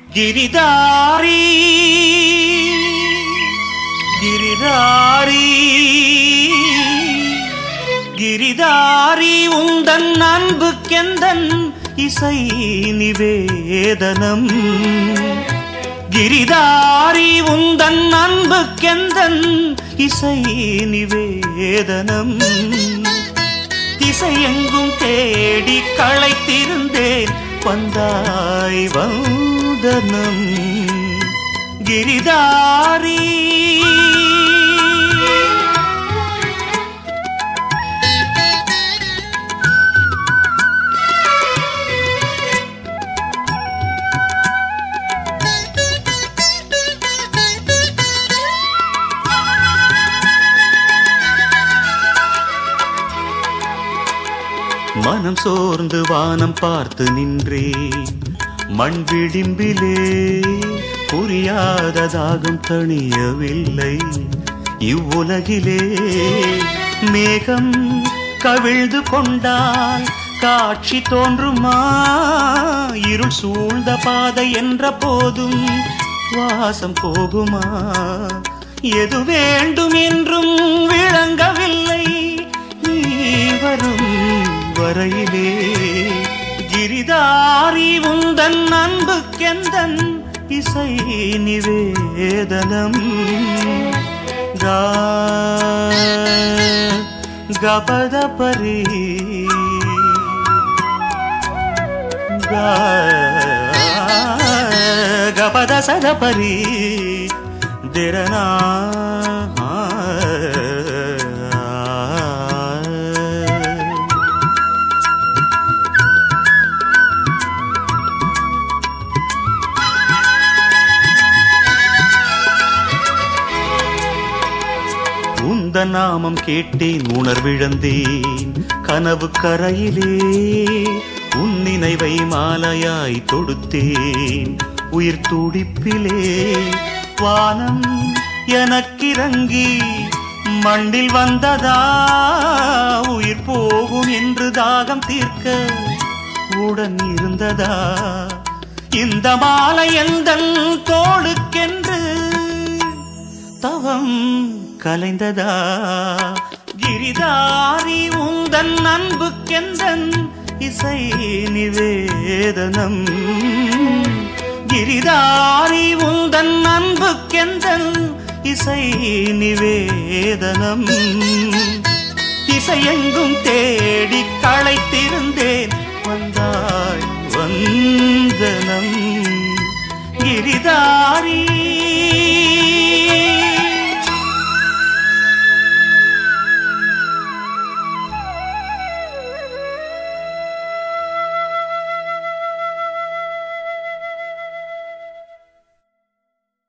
கிரிதாரி கிரிதாரி கிரிதாரி உந்தன் அன்புக்கெந்தன் இசை நிவேதனம் கிரிதாரி உந்தன் அன்புக்கெந்தன் இசை நிவேதனம் திசையெங்கும் தேடி களைத்திருந்தேன் வந்தாய் வந்தனம் கிரிதாரி மனம் சோர்ந்து வானம் பார்த்து நின்றேன் மண் விளிம்பிலே புரியாத தாகம் தணியவில்லை இவ்வுலகிலே மேகம் கவிழ்ந்து கொண்டால் காட்சி தோன்றுமா இருள் சூழ்ந்த பாதை என்ற போதும் வாசம் போகுமா எது வேண்டும் என்றும் விளங்கவில்லை நீ வரும் வரையிலே கிரிதாரி உந்தன் அன்புக்கெந்தன் இசை நிவேதனம் கா கபத பரி கபத சத பரி திரனா உந்த நாமம் கேட்டேன் உணர்விழந்தேன் கனவு கரையிலே உன் நினைவை மாலையாய் தொடுத்தேன் உயிர் துடிப்பிலே வானம் எனக்கிறங்கி மண்ணில் வந்ததா உயிர் போகும் என்று தாகம் தீர்க்க உடன் இருந்ததா இந்த மாலை எந்தன் தோளுக்கென்று தவம் கலைந்ததா கிரிதாரி உந்தன் அன்புக்கெந்தன் இசை நிவேதனம் கிரிதாரி உந்தன் அன்புக்கெந்தன் இசை நிவேதனம் திசையெங்கும் தேடி களைத்திருந்தேன் வந்தா